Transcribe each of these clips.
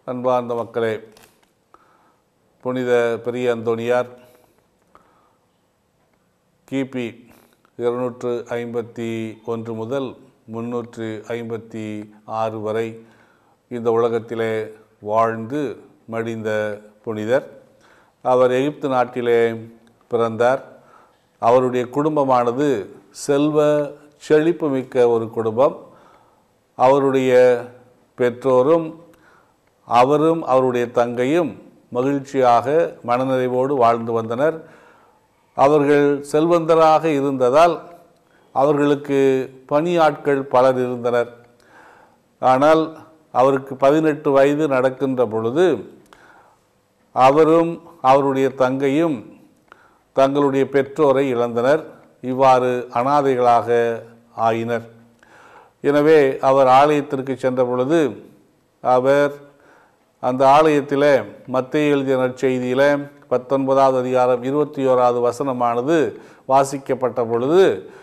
அன்பார்ந்த மக்களே புனித பெரிய அந்தோணியார் கிபி இருநூற்று ஐம்பத்தி ஒன்று முதல் முன்னூற்று ஐம்பத்தி ஆறு வரை இந்த உலகத்திலே வாழ்ந்து மடிந்த புனிதர் அவர் எகிப்து நாட்டிலே பிறந்தார் அவருடைய குடும்பமானது செல்வ செழிப்புமிக்க ஒரு குடும்பம் அவருடைய பெற்றோரும் அவரும் அவருடைய தங்கையும் மகிழ்ச்சியாக மனநிறைவோடு வாழ்ந்து வந்தனர் அவர்கள் செல்வந்தராக இருந்ததால் அவர்களுக்கு பணியாட்கள் பலர் இருந்தனர் ஆனால் அவருக்கு பதினெட்டு வயது நடக்கின்ற பொழுது அவரும் அவருடைய தங்கையும் தங்களுடைய பெற்றோரை இழந்தனர் இவ்வாறு அனாதைகளாக ஆயினர் எனவே அவர் ஆலயத்திற்கு சென்ற பொழுது அவர் அந்த ஆலயத்தில் மத்திய எழுதிய நற்செய்தியில் பத்தொன்பதாவது அதிகாரம் இருபத்தி ஓராவது வசனமானது வாசிக்கப்பட்ட பொழுது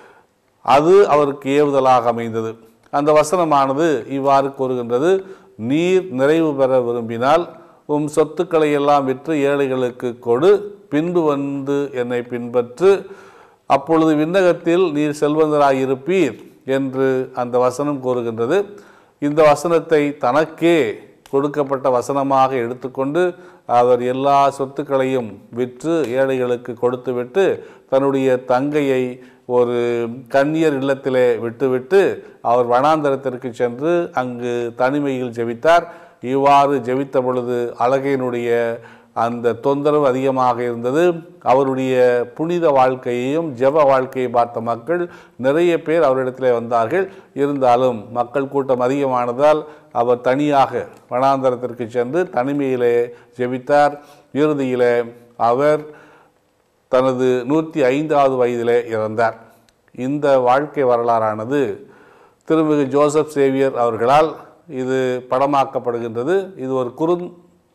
அது அவருக்கு ஏவுதலாக அமைந்தது அந்த வசனமானது இவ்வாறு கூறுகின்றது நீர் நிறைவு பெற விரும்பினால் உம் சொத்துக்களை எல்லாம் விற்று ஏழைகளுக்கு கொடு பின்பு வந்து என்னை பின்பற்று அப்பொழுது விண்ணகத்தில் நீர் செல்வந்தராயிருப்பீர் என்று அந்த வசனம் கூறுகின்றது இந்த வசனத்தை தனக்கே கொடுக்கப்பட்ட வசனமாக எடுத்துக்கொண்டு அவர் எல்லா சொத்துக்களையும் விற்று ஏழைகளுக்கு கொடுத்துவிட்டு தன்னுடைய தங்கையை ஒரு கன்னியர் இல்லத்திலே விட்டுவிட்டு அவர் வனாந்தரத்திற்கு சென்று அங்கு தனிமையில் ஜெபித்தார் இவ்வாறு ஜெபித்த பொழுது அழகையினுடைய அந்த தொந்தரவு அதிகமாக இருந்தது அவருடைய புனித வாழ்க்கையையும் ஜெப வாழ்க்கையை பார்த்த மக்கள் நிறைய பேர் அவரிடத்தில் வந்தார்கள் இருந்தாலும் மக்கள் கூட்டம் அதிகமானதால் அவர் தனியாக வனாந்தரத்திற்கு சென்று தனிமையிலே ஜெபித்தார் இறுதியிலே அவர் தனது நூற்றி ஐந்தாவது வயதிலே இறந்தார் இந்த வாழ்க்கை வரலாறானது திருமிகு ஜோசப் சேவியர் அவர்களால் இது படமாக்கப்படுகின்றது இது ஒரு குறுந்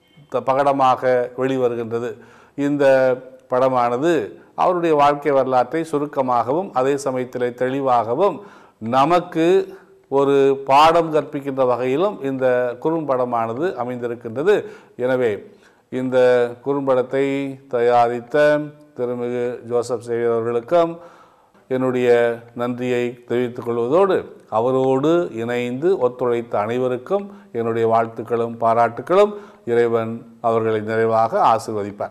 பகடமாக வெளிவருகின்றது இந்த படமானது அவருடைய வாழ்க்கை வரலாற்றை சுருக்கமாகவும் அதே சமயத்தில் தெளிவாகவும் நமக்கு ஒரு பாடம் கற்பிக்கின்ற வகையிலும் இந்த குறும்படமானது அமைந்திருக்கின்றது எனவே இந்த குறும்படத்தை தயாரித்த திருமிகு ஜோசப் சேவியர் அவர்களுக்கும் என்னுடைய நன்றியை தெரிவித்துக் கொள்வதோடு அவரோடு இணைந்து ஒத்துழைத்த அனைவருக்கும் என்னுடைய வாழ்த்துக்களும் பாராட்டுக்களும் இறைவன் அவர்களை நிறைவாக ஆசிர்வதிப்பார்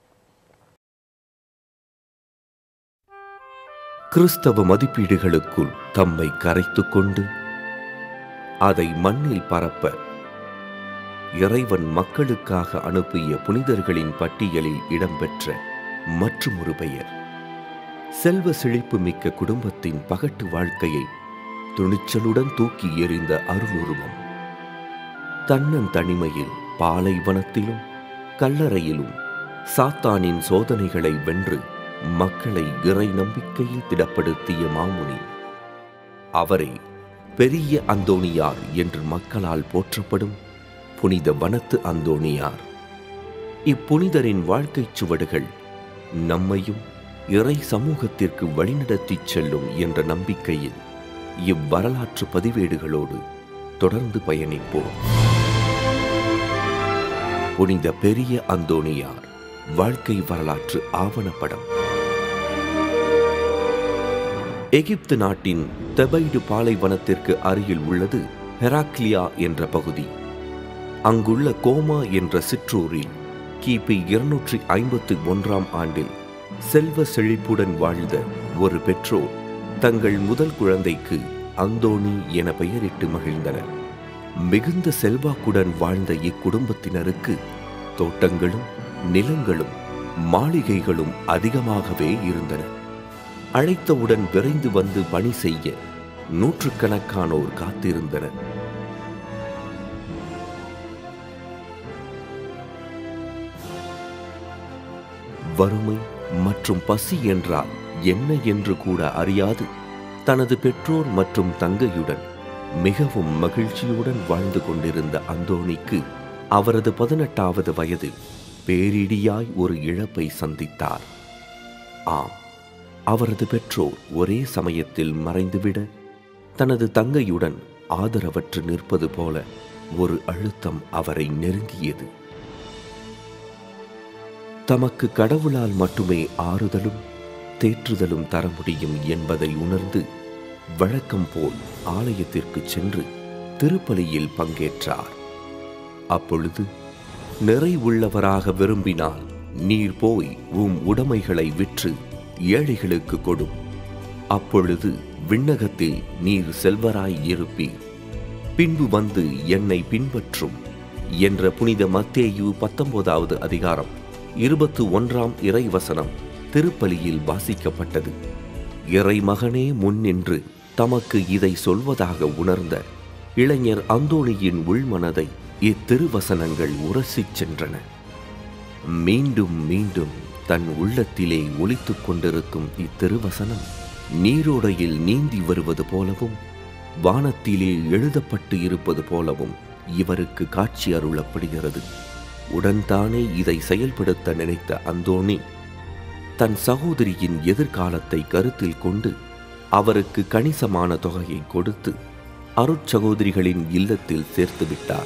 கிறிஸ்தவ மதிப்பீடுகளுக்குள் தம்மை கரைத்துக் கொண்டு அதை மண்ணில் பரப்ப இறைவன் மக்களுக்காக அனுப்பிய புனிதர்களின் பட்டியலில் இடம்பெற்ற மற்றுமொரு பெயர் செல்வ செழிப்பு மிக்க குடும்பத்தின் பகட்டு வாழ்க்கையை துணிச்சலுடன் தூக்கி எறிந்த அருளுருவம் தன்னன் தனிமையில் பாலைவனத்திலும் கல்லறையிலும் சாத்தானின் சோதனைகளை வென்று மக்களை இறை நம்பிக்கையில் திடப்படுத்திய மாமுனி அவரே பெரிய அந்தோணியார் என்று மக்களால் போற்றப்படும் புனித வனத்து அந்தோணியார் இப்புனிதரின் வாழ்க்கைச் சுவடுகள் நம்மையும் இறை சமூகத்திற்கு வழிநடத்திச் செல்லும் என்ற நம்பிக்கையில் இவ்வரலாற்று பதிவேடுகளோடு தொடர்ந்து பயணிப்போம் புனித பெரிய அந்தோணியார் வாழ்க்கை வரலாற்று ஆவணப்படம் எகிப்து நாட்டின் தெபைடு பாலைவனத்திற்கு அருகில் உள்ளது ஹெராக்லியா என்ற பகுதி அங்குள்ள கோமா என்ற சிற்றூரில் கிபி இருநூற்றி ஐம்பத்தி ஒன்றாம் ஆண்டில் செல்வ செழிப்புடன் வாழ்ந்த ஒரு பெற்றோர் தங்கள் முதல் குழந்தைக்கு அந்தோணி என பெயரிட்டு மகிழ்ந்தனர் மிகுந்த செல்வாக்குடன் வாழ்ந்த இக்குடும்பத்தினருக்கு தோட்டங்களும் நிலங்களும் மாளிகைகளும் அதிகமாகவே இருந்தன அழைத்தவுடன் விரைந்து வந்து பணி செய்ய நூற்றுக்கணக்கானோர் காத்திருந்தனர் வறுமை மற்றும் பசி என்றால் என்ன என்று கூட அறியாது தனது பெற்றோர் மற்றும் தங்கையுடன் மிகவும் மகிழ்ச்சியுடன் வாழ்ந்து கொண்டிருந்த அந்தோணிக்கு அவரது பதினெட்டாவது வயதில் பேரிடியாய் ஒரு இழப்பை சந்தித்தார் ஆம் அவரது பெற்றோர் ஒரே சமயத்தில் மறைந்துவிட தனது தங்கையுடன் ஆதரவற்று நிற்பது போல ஒரு அழுத்தம் அவரை நெருங்கியது தமக்கு கடவுளால் மட்டுமே ஆறுதலும் தேற்றுதலும் தர முடியும் என்பதை உணர்ந்து வழக்கம் போல் ஆலயத்திற்கு சென்று திருப்பலியில் பங்கேற்றார் அப்பொழுது நிறைவுள்ளவராக விரும்பினால் நீர் போய் உம் உடைமைகளை விற்று ஏழைகளுக்கு கொடும் அப்பொழுது விண்ணகத்தில் நீர் செல்வராய் இருப்பீர் பின்பு வந்து என்னை பின்பற்றும் என்ற புனித மத்தேயு பத்தொன்பதாவது அதிகாரம் இருபத்து ஒன்றாம் இறைவசனம் திருப்பலியில் வாசிக்கப்பட்டது இறைமகனே முன்னின்று தமக்கு இதை சொல்வதாக உணர்ந்த இளைஞர் அந்தோணியின் உள்மனதை இத்திருவசனங்கள் உரசிச் சென்றன மீண்டும் மீண்டும் தன் உள்ளத்திலே ஒலித்துக் கொண்டிருக்கும் இத்திருவசனம் நீரோடையில் நீந்தி வருவது போலவும் வானத்திலே எழுதப்பட்டு இருப்பது போலவும் இவருக்கு காட்சி அருளப்படுகிறது உடன்தானே இதை செயல்படுத்த நினைத்த அந்தோணி தன் சகோதரியின் எதிர்காலத்தை கருத்தில் கொண்டு அவருக்கு கணிசமான தொகையை கொடுத்து அருட்சகோதரிகளின் இல்லத்தில் சேர்த்து விட்டார்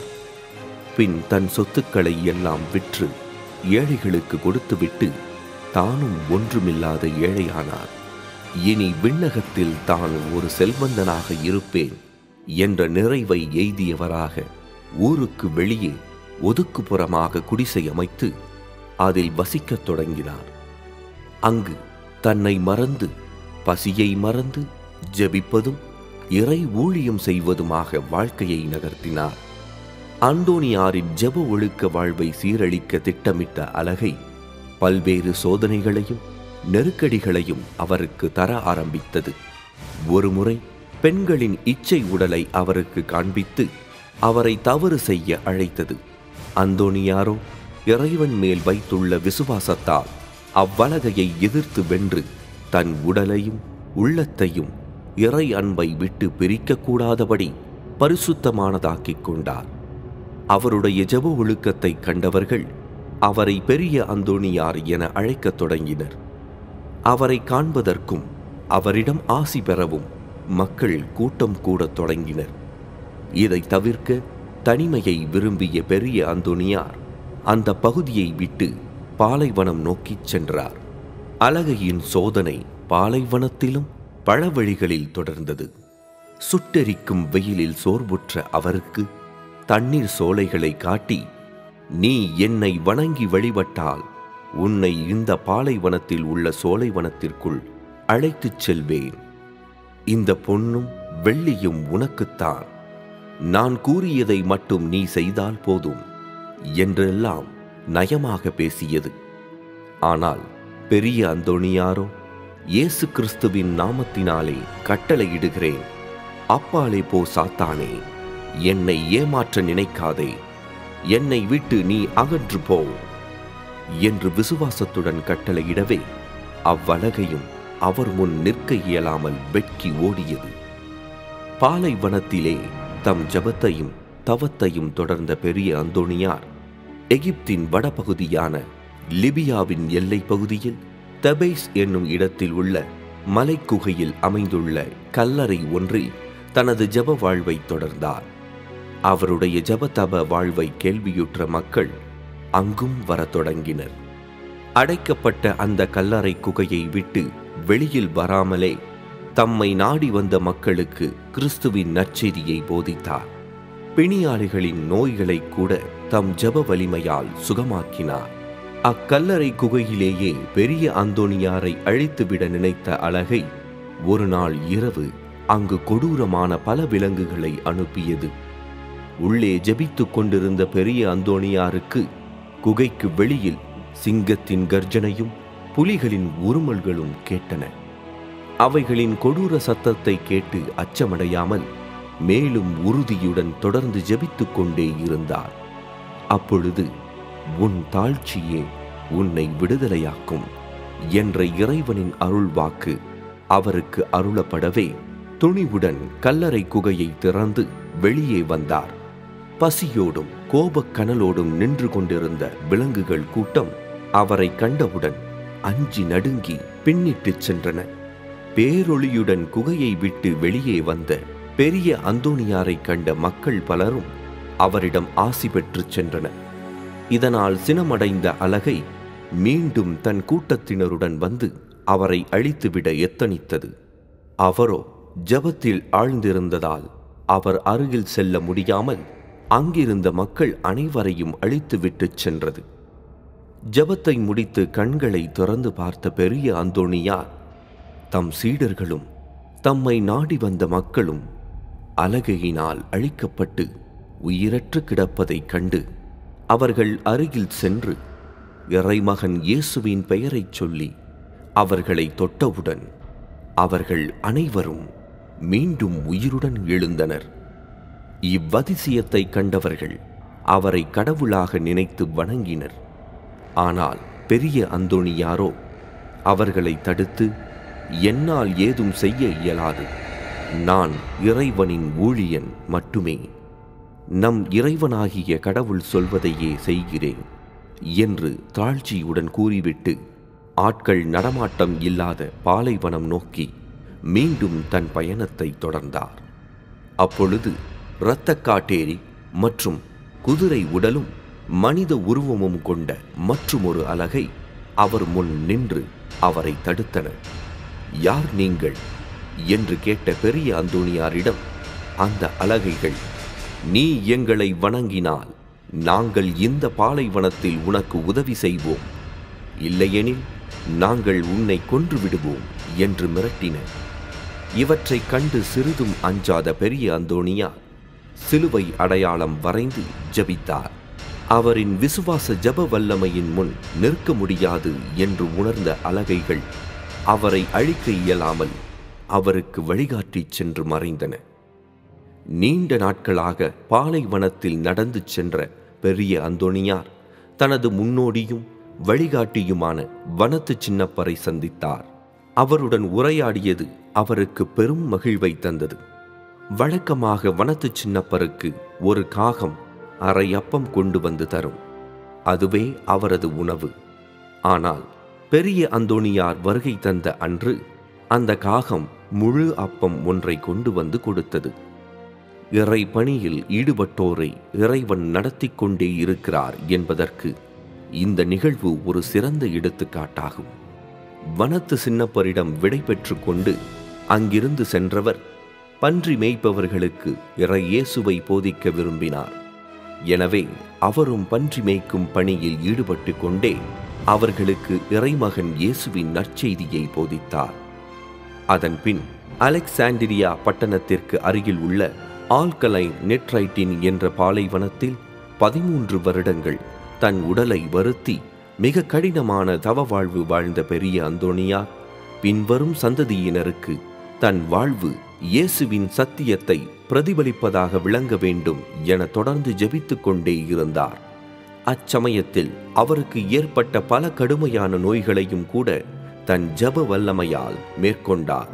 பின் தன் சொத்துக்களை எல்லாம் விற்று ஏழைகளுக்கு கொடுத்துவிட்டு தானும் ஒன்றுமில்லாத ஏழையானார் இனி விண்ணகத்தில் தான் ஒரு செல்வந்தனாக இருப்பேன் என்ற நிறைவை எய்தியவராக ஊருக்கு வெளியே ஒதுக்குப்புறமாக குடிசை அமைத்து அதில் வசிக்கத் தொடங்கினார் அங்கு தன்னை மறந்து பசியை மறந்து ஜெபிப்பதும் இறை ஊழியம் செய்வதுமாக வாழ்க்கையை நகர்த்தினார் அந்தோனியாரின் ஜெப ஒழுக்க வாழ்வை சீரழிக்க திட்டமிட்ட அழகை பல்வேறு சோதனைகளையும் நெருக்கடிகளையும் அவருக்கு தர ஆரம்பித்தது ஒருமுறை பெண்களின் இச்சை உடலை அவருக்கு காண்பித்து அவரை தவறு செய்ய அழைத்தது அந்தோனியாரோ இறைவன் மேல் வைத்துள்ள விசுவாசத்தால் அவ்வலகையை எதிர்த்து வென்று தன் உடலையும் உள்ளத்தையும் இறை அன்பை விட்டு பிரிக்கக்கூடாதபடி பரிசுத்தமானதாக்கிக் கொண்டார் அவருடைய ஜெப ஒழுக்கத்தை கண்டவர்கள் அவரை பெரிய அந்தோணியார் என அழைக்கத் தொடங்கினர் அவரை காண்பதற்கும் அவரிடம் ஆசி பெறவும் மக்கள் கூட்டம் கூடத் தொடங்கினர் இதை தவிர்க்க தனிமையை விரும்பிய பெரிய அந்தோணியார் அந்த பகுதியை விட்டு பாலைவனம் நோக்கிச் சென்றார் அழகையின் சோதனை பாலைவனத்திலும் பல வழிகளில் தொடர்ந்தது சுட்டெரிக்கும் வெயிலில் சோர்வுற்ற அவருக்கு தண்ணீர் சோலைகளை காட்டி நீ என்னை வணங்கி வழிபட்டால் உன்னை இந்த பாலைவனத்தில் உள்ள சோலைவனத்திற்குள் அழைத்துச் செல்வேன் இந்த பொன்னும் வெள்ளியும் உனக்குத்தான் நான் கூறியதை மட்டும் நீ செய்தால் போதும் என்றெல்லாம் நயமாக பேசியது ஆனால் பெரிய அந்தோணியாரோ இயேசு கிறிஸ்துவின் நாமத்தினாலே கட்டளையிடுகிறேன் அப்பாலே போ சாத்தானே என்னை ஏமாற்ற நினைக்காதே என்னை விட்டு நீ அகன்று போ என்று விசுவாசத்துடன் கட்டளையிடவே அவ்வலகையும் அவர் முன் நிற்க இயலாமல் வெட்கி ஓடியது பாலைவனத்திலே தம் ஜபத்தையும் தவத்தையும் தொடர்ந்த பெரிய அந்தோணியார் எகிப்தின் வடபகுதியான லிபியாவின் எல்லைப் பகுதியில் தபேஸ் என்னும் இடத்தில் உள்ள மலைக்குகையில் அமைந்துள்ள கல்லறை ஒன்றில் தனது ஜப வாழ்வை தொடர்ந்தார் அவருடைய ஜபதப வாழ்வை கேள்வியுற்ற மக்கள் அங்கும் வரத் தொடங்கினர் அடைக்கப்பட்ட அந்த கல்லறை குகையை விட்டு வெளியில் வராமலே தம்மை நாடி வந்த மக்களுக்கு கிறிஸ்துவின் நற்செய்தியை போதித்தார் பிணியாளிகளின் நோய்களை கூட தம் ஜப வலிமையால் சுகமாக்கினார் அக்கல்லறை குகையிலேயே பெரிய அந்தோணியாரை அழித்துவிட நினைத்த அழகை ஒரு நாள் இரவு அங்கு கொடூரமான பல விலங்குகளை அனுப்பியது உள்ளே ஜெபித்துக் கொண்டிருந்த பெரிய அந்தோணியாருக்கு குகைக்கு வெளியில் சிங்கத்தின் கர்ஜனையும் புலிகளின் உருமல்களும் கேட்டன அவைகளின் கொடூர சத்தத்தை கேட்டு அச்சமடையாமல் மேலும் உறுதியுடன் தொடர்ந்து ஜெபித்துக் கொண்டே இருந்தார் அப்பொழுது உன் தாழ்ச்சியே உன்னை விடுதலையாக்கும் என்ற இறைவனின் அருள் வாக்கு அவருக்கு அருளப்படவே துணிவுடன் கல்லறை குகையை திறந்து வெளியே வந்தார் பசியோடும் கோபக் கனலோடும் நின்று கொண்டிருந்த விலங்குகள் கூட்டம் அவரை கண்டவுடன் அஞ்சி நடுங்கி பின்னிட்டுச் சென்றன பேரொளியுடன் குகையை விட்டு வெளியே வந்த பெரிய அந்தோணியாரை கண்ட மக்கள் பலரும் அவரிடம் ஆசி பெற்றுச் சென்றன இதனால் சினமடைந்த அலகை மீண்டும் தன் கூட்டத்தினருடன் வந்து அவரை அழித்துவிட எத்தனித்தது அவரோ ஜபத்தில் ஆழ்ந்திருந்ததால் அவர் அருகில் செல்ல முடியாமல் அங்கிருந்த மக்கள் அனைவரையும் அழித்துவிட்டுச் சென்றது ஜபத்தை முடித்து கண்களை திறந்து பார்த்த பெரிய அந்தோணியார் தம் சீடர்களும் தம்மை நாடி வந்த மக்களும் அலகையினால் அழிக்கப்பட்டு உயிரற்று கிடப்பதைக் கண்டு அவர்கள் அருகில் சென்று இறைமகன் இயேசுவின் பெயரைச் சொல்லி அவர்களை தொட்டவுடன் அவர்கள் அனைவரும் மீண்டும் உயிருடன் எழுந்தனர் இவ்வதிசியத்தை கண்டவர்கள் அவரை கடவுளாக நினைத்து வணங்கினர் ஆனால் பெரிய அந்தோணியாரோ அவர்களை தடுத்து என்னால் ஏதும் செய்ய இயலாது நான் இறைவனின் ஊழியன் மட்டுமே நம் இறைவனாகிய கடவுள் சொல்வதையே செய்கிறேன் என்று தாழ்ச்சியுடன் கூறிவிட்டு ஆட்கள் நடமாட்டம் இல்லாத பாலைவனம் நோக்கி மீண்டும் தன் பயணத்தை தொடர்ந்தார் அப்பொழுது இரத்தக் காட்டேரி மற்றும் குதிரை உடலும் மனித உருவமும் கொண்ட மற்றுமொரு அலகை அவர் முன் நின்று அவரை தடுத்தன யார் நீங்கள் என்று கேட்ட பெரிய அந்தோணியாரிடம் அந்த அலகைகள் நீ எங்களை வணங்கினால் நாங்கள் இந்த பாலைவனத்தில் உனக்கு உதவி செய்வோம் இல்லையெனில் நாங்கள் உன்னை கொன்று விடுவோம் என்று மிரட்டின இவற்றைக் கண்டு சிறிதும் அஞ்சாத பெரிய அந்தோணியார் சிலுவை அடையாளம் வரைந்து ஜெபித்தார் அவரின் விசுவாச ஜப வல்லமையின் முன் நிற்க முடியாது என்று உணர்ந்த அலகைகள் அவரை அழிக்க இயலாமல் அவருக்கு வழிகாட்டிச் சென்று மறைந்தன நீண்ட நாட்களாக பாலைவனத்தில் நடந்து சென்ற பெரிய அந்தோணியார் தனது முன்னோடியும் வழிகாட்டியுமான வனத்து சின்னப்பரை சந்தித்தார் அவருடன் உரையாடியது அவருக்கு பெரும் மகிழ்வை தந்தது வழக்கமாக வனத்து சின்னப்பருக்கு ஒரு காகம் அரை அப்பம் கொண்டு வந்து தரும் அதுவே அவரது உணவு ஆனால் பெரிய அந்தோணியார் வருகை தந்த அன்று அந்த காகம் முழு அப்பம் ஒன்றை கொண்டு வந்து கொடுத்தது இறை பணியில் ஈடுபட்டோரை இறைவன் நடத்தி கொண்டே இருக்கிறார் என்பதற்கு இந்த நிகழ்வு ஒரு சிறந்த எடுத்துக்காட்டாகும் வனத்து சின்னப்பரிடம் விடை பெற்றுக் கொண்டு அங்கிருந்து சென்றவர் பன்றி மேய்ப்பவர்களுக்கு இறை இயேசுவை போதிக்க விரும்பினார் எனவே அவரும் பன்றி மேய்க்கும் பணியில் ஈடுபட்டு கொண்டே அவர்களுக்கு இறைமகன் இயேசுவின் நற்செய்தியை போதித்தார் அதன்பின் அலெக்சாண்டிரியா பட்டணத்திற்கு அருகில் உள்ள ஆல்கலைன் நெட்ரைட்டின் என்ற பாலைவனத்தில் பதிமூன்று வருடங்கள் தன் உடலை வருத்தி மிக கடினமான தவ வாழ்வு வாழ்ந்த பெரிய அந்தோணியார் பின்வரும் சந்ததியினருக்கு தன் வாழ்வு இயேசுவின் சத்தியத்தை பிரதிபலிப்பதாக விளங்க வேண்டும் என தொடர்ந்து ஜெபித்துக் கொண்டே இருந்தார் அச்சமயத்தில் அவருக்கு ஏற்பட்ட பல கடுமையான நோய்களையும் கூட தன் ஜப வல்லமையால் மேற்கொண்டார்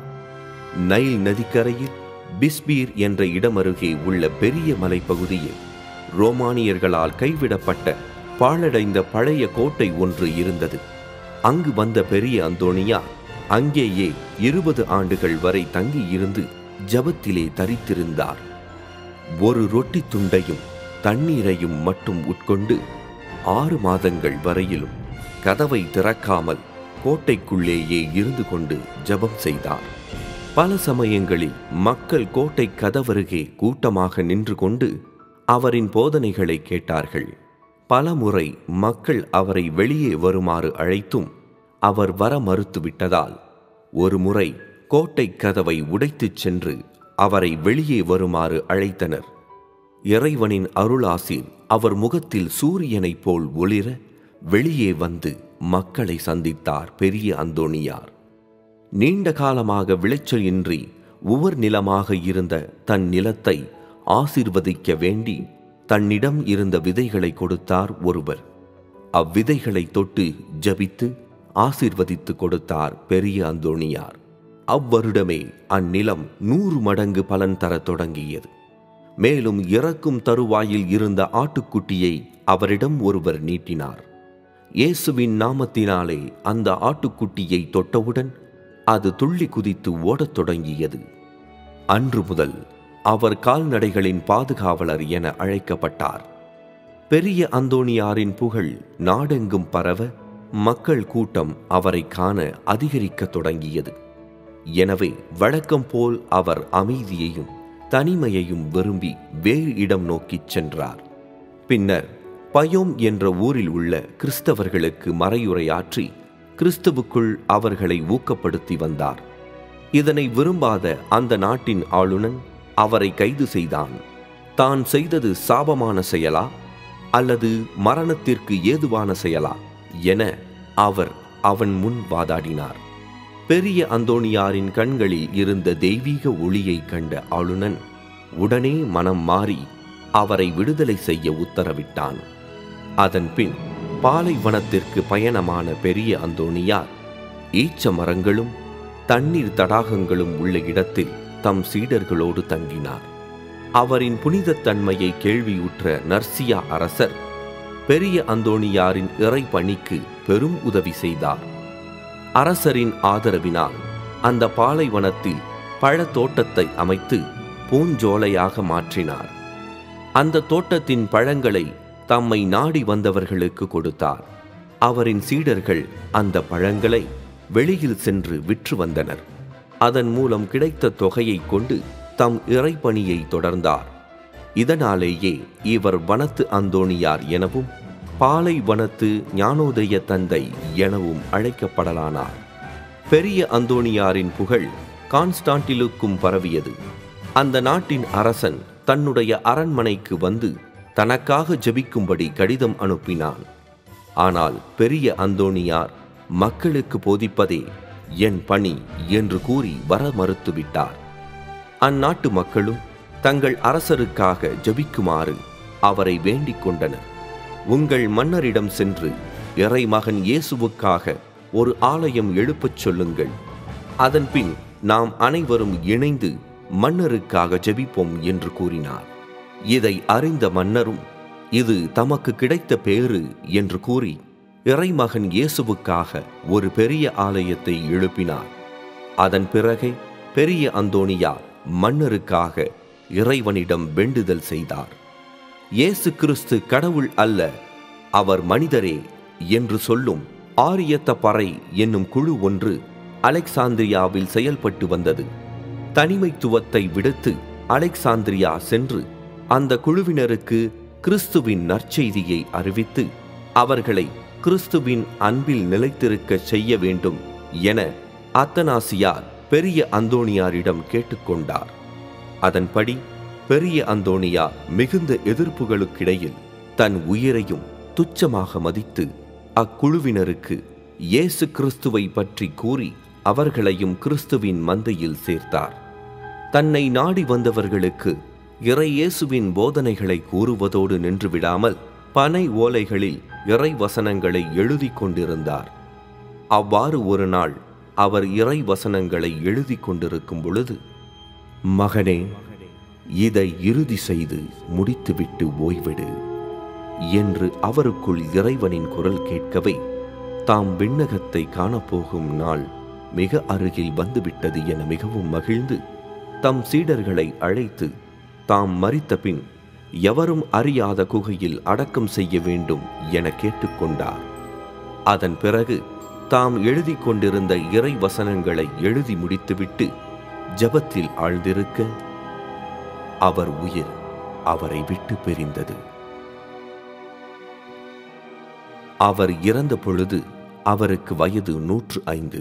நைல் நதிக்கரையில் பிஸ்பீர் என்ற இடமருகே உள்ள பெரிய மலைப்பகுதியில் ரோமானியர்களால் கைவிடப்பட்ட பாழடைந்த பழைய கோட்டை ஒன்று இருந்தது அங்கு வந்த பெரிய அந்தோணியா அங்கேயே இருபது ஆண்டுகள் வரை தங்கியிருந்து ஜபத்திலே தரித்திருந்தார் ஒரு ரொட்டி துண்டையும் தண்ணீரையும் மட்டும் உட்கொண்டு ஆறு மாதங்கள் வரையிலும் கதவை திறக்காமல் கோட்டைக்குள்ளேயே இருந்து கொண்டு ஜபம் செய்தார் பல சமயங்களில் மக்கள் கோட்டை கதவருகே கூட்டமாக நின்று கொண்டு அவரின் போதனைகளை கேட்டார்கள் பல முறை மக்கள் அவரை வெளியே வருமாறு அழைத்தும் அவர் வர மறுத்துவிட்டதால் ஒரு முறை கோட்டை கதவை உடைத்துச் சென்று அவரை வெளியே வருமாறு அழைத்தனர் இறைவனின் அருளாசிர் அவர் முகத்தில் சூரியனைப் போல் ஒளிர வெளியே வந்து மக்களை சந்தித்தார் பெரிய அந்தோணியார் நீண்ட காலமாக விளைச்சல் இன்றி உவர் நிலமாக இருந்த தன் நிலத்தை ஆசிர்வதிக்க வேண்டி தன்னிடம் இருந்த விதைகளை கொடுத்தார் ஒருவர் அவ்விதைகளை தொட்டு ஜபித்து ஆசிர்வதித்து கொடுத்தார் பெரிய அந்தோணியார் அவ்வருடமே அந்நிலம் நூறு மடங்கு பலன் தரத் தொடங்கியது மேலும் இறக்கும் தருவாயில் இருந்த ஆட்டுக்குட்டியை அவரிடம் ஒருவர் நீட்டினார் இயேசுவின் நாமத்தினாலே அந்த ஆட்டுக்குட்டியை தொட்டவுடன் அது துள்ளி குதித்து ஓடத் தொடங்கியது அன்று முதல் அவர் கால்நடைகளின் பாதுகாவலர் என அழைக்கப்பட்டார் பெரிய அந்தோணியாரின் புகழ் நாடெங்கும் பரவ மக்கள் கூட்டம் அவரை காண அதிகரிக்கத் தொடங்கியது எனவே வழக்கம் போல் அவர் அமைதியையும் தனிமையையும் விரும்பி வேறு இடம் நோக்கிச் சென்றார் பின்னர் பயோம் என்ற ஊரில் உள்ள கிறிஸ்தவர்களுக்கு மறையுரையாற்றி கிறிஸ்துவுக்குள் அவர்களை ஊக்கப்படுத்தி வந்தார் இதனை விரும்பாத அந்த நாட்டின் ஆளுநன் அவரை கைது செய்தான் தான் செய்தது சாபமான செயலா அல்லது மரணத்திற்கு ஏதுவான செயலா என அவர் அவன் முன் வாதாடினார் பெரிய அந்தோணியாரின் கண்களில் இருந்த தெய்வீக ஒளியை கண்ட ஆளுநன் உடனே மனம் மாறி அவரை விடுதலை செய்ய உத்தரவிட்டான் அதன்பின் பாலைவனத்திற்கு பயணமான பெரிய அந்தோணியார் ஈச்ச மரங்களும் தண்ணீர் தடாகங்களும் உள்ள இடத்தில் தம் சீடர்களோடு தங்கினார் அவரின் புனிதத் தன்மையை கேள்வியுற்ற நர்சியா அரசர் பெரிய அந்தோணியாரின் இறை பணிக்கு பெரும் உதவி செய்தார் அரசரின் ஆதரவினால் அந்த பாலைவனத்தில் பழத்தோட்டத்தை அமைத்து பூஞ்சோலையாக மாற்றினார் அந்த தோட்டத்தின் பழங்களை தம்மை நாடி வந்தவர்களுக்கு கொடுத்தார் அவரின் சீடர்கள் அந்த பழங்களை வெளியில் சென்று விற்று வந்தனர் அதன் மூலம் கிடைத்த தொகையை கொண்டு தம் இறைப்பணியை தொடர்ந்தார் இதனாலேயே இவர் வனத்து அந்தோணியார் எனவும் பாலை வனத்து ஞானோதய தந்தை எனவும் அழைக்கப்படலானார் பெரிய அந்தோணியாரின் புகழ் கான்ஸ்டாண்டிலுக்கும் பரவியது அந்த நாட்டின் அரசன் தன்னுடைய அரண்மனைக்கு வந்து தனக்காக ஜெபிக்கும்படி கடிதம் அனுப்பினான் ஆனால் பெரிய அந்தோணியார் மக்களுக்கு போதிப்பதே என் பணி என்று கூறி வர மறுத்துவிட்டார் அந்நாட்டு மக்களும் தங்கள் அரசருக்காக ஜெபிக்குமாறு அவரை வேண்டிக் கொண்டனர் உங்கள் மன்னரிடம் சென்று இறைமகன் இயேசுவுக்காக ஒரு ஆலயம் எழுப்பச் சொல்லுங்கள் அதன்பின் நாம் அனைவரும் இணைந்து மன்னருக்காக ஜெபிப்போம் என்று கூறினார் இதை அறிந்த மன்னரும் இது தமக்கு கிடைத்த பேறு என்று கூறி இறைமகன் இயேசுவுக்காக ஒரு பெரிய ஆலயத்தை எழுப்பினார் அதன் பிறகே பெரிய அந்தோணியா மன்னருக்காக இறைவனிடம் வேண்டுதல் செய்தார் இயேசு கிறிஸ்து கடவுள் அல்ல அவர் மனிதரே என்று சொல்லும் ஆரியத்த பறை என்னும் குழு ஒன்று அலெக்சாந்திரியாவில் செயல்பட்டு வந்தது தனிமைத்துவத்தை விடுத்து அலெக்சாந்திரியா சென்று அந்த குழுவினருக்கு கிறிஸ்துவின் நற்செய்தியை அறிவித்து அவர்களை கிறிஸ்துவின் அன்பில் நிலைத்திருக்க செய்ய வேண்டும் என அத்தனாசியார் பெரிய அந்தோணியாரிடம் கேட்டுக்கொண்டார் அதன்படி பெரிய அந்தோணியா மிகுந்த எதிர்ப்புகளுக்கிடையில் தன் உயிரையும் துச்சமாக மதித்து அக்குழுவினருக்கு இயேசு கிறிஸ்துவை பற்றி கூறி அவர்களையும் கிறிஸ்துவின் மந்தையில் சேர்த்தார் தன்னை நாடி வந்தவர்களுக்கு இறை இயேசுவின் போதனைகளை கூறுவதோடு நின்றுவிடாமல் பனை ஓலைகளில் இறை வசனங்களை எழுதி கொண்டிருந்தார் அவ்வாறு ஒரு நாள் அவர் இறை வசனங்களை எழுதி கொண்டிருக்கும் பொழுது மகனே இதை இறுதி செய்து முடித்துவிட்டு ஓய்விடு என்று அவருக்குள் இறைவனின் குரல் கேட்கவே தாம் விண்ணகத்தை காணப்போகும் நாள் மிக அருகில் வந்துவிட்டது என மிகவும் மகிழ்ந்து தம் சீடர்களை அழைத்து தாம் மரித்த பின் எவரும் அறியாத குகையில் அடக்கம் செய்ய வேண்டும் என கேட்டுக்கொண்டார் அதன் பிறகு தாம் எழுதி கொண்டிருந்த இறை வசனங்களை எழுதி முடித்துவிட்டு ஜபத்தில் ஆழ்ந்திருக்க அவர் உயிர் அவரை விட்டு பிரிந்தது அவர் இறந்த பொழுது அவருக்கு வயது நூற்று ஐந்து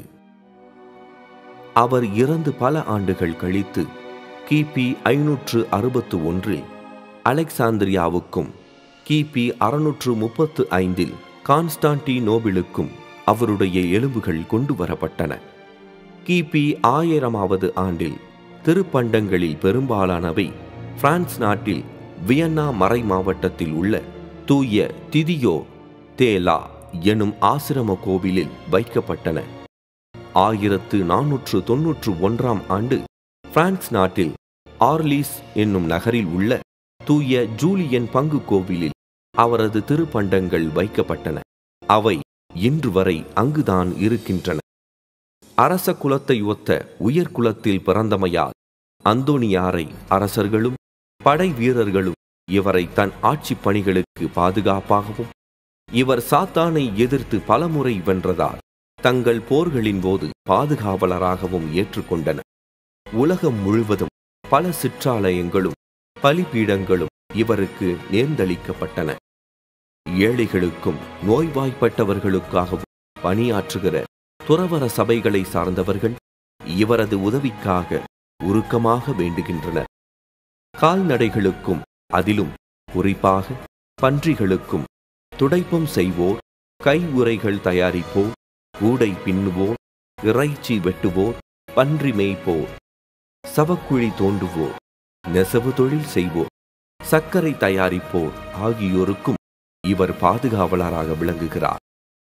அவர் இறந்து பல ஆண்டுகள் கழித்து கிபி ஐநூற்று அறுபத்து ஒன்றில் அலெக்சாந்திரியாவுக்கும் கிபி அறுநூற்று முப்பத்து ஐந்தில் கான்ஸ்டான்டினோபிளுக்கும் அவருடைய எலும்புகள் கொண்டு வரப்பட்டன கிபி ஆயிரமாவது ஆண்டில் திருப்பண்டங்களில் பெரும்பாலானவை பிரான்ஸ் நாட்டில் வியன்னா மறை மாவட்டத்தில் உள்ள தூய திதியோ தேலா எனும் ஆசிரம கோவிலில் வைக்கப்பட்டன ஆயிரத்து நானூற்று தொன்னூற்று ஒன்றாம் ஆண்டு பிரான்ஸ் நாட்டில் ஆர்லீஸ் என்னும் நகரில் உள்ள தூய ஜூலியன் பங்கு கோவிலில் அவரது திருப்பண்டங்கள் வைக்கப்பட்டன அவை இன்று வரை அங்குதான் இருக்கின்றன அரச குலத்தை ஒத்த உயர் குலத்தில் பிறந்தமையால் அந்தோணியாரை அரசர்களும் படை வீரர்களும் இவரை தன் ஆட்சிப் பணிகளுக்கு பாதுகாப்பாகவும் இவர் சாத்தானை எதிர்த்து பலமுறை வென்றதால் தங்கள் போர்களின் போது பாதுகாவலராகவும் ஏற்றுக்கொண்டனர் உலகம் முழுவதும் பல சிற்றாலயங்களும் பலிபீடங்களும் இவருக்கு நேர்ந்தளிக்கப்பட்டன ஏழைகளுக்கும் நோய்வாய்ப்பட்டவர்களுக்காகவும் பணியாற்றுகிற துறவர சபைகளை சார்ந்தவர்கள் இவரது உதவிக்காக உருக்கமாக வேண்டுகின்றனர் கால்நடைகளுக்கும் அதிலும் குறிப்பாக பன்றிகளுக்கும் துடைப்பம் செய்வோர் கை உரைகள் தயாரிப்போர் கூடை பின்னுவோர் இறைச்சி வெட்டுவோர் பன்றி மேய்ப்போர் சவக்குழி தோண்டுவோர் நெசவு தொழில் செய்வோர் சர்க்கரை தயாரிப்போர் ஆகியோருக்கும் இவர் பாதுகாவலராக விளங்குகிறார்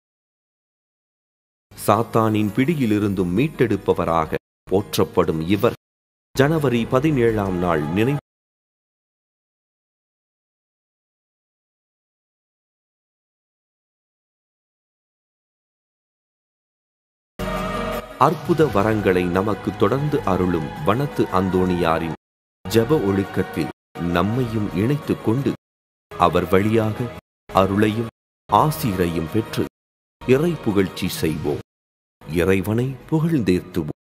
சாத்தானின் பிடியிலிருந்தும் மீட்டெடுப்பவராக போற்றப்படும் இவர் ஜனவரி பதினேழாம் நாள் நினை அற்புத வரங்களை நமக்கு தொடர்ந்து அருளும் வனத்து அந்தோணியாரின் ஜெப ஒழுக்கத்தில் நம்மையும் இணைத்துக் கொண்டு அவர் வழியாக அருளையும் ஆசீரையும் பெற்று இறை புகழ்ச்சி செய்வோம் இறைவனை புகழ்ந்தேத்துவோம்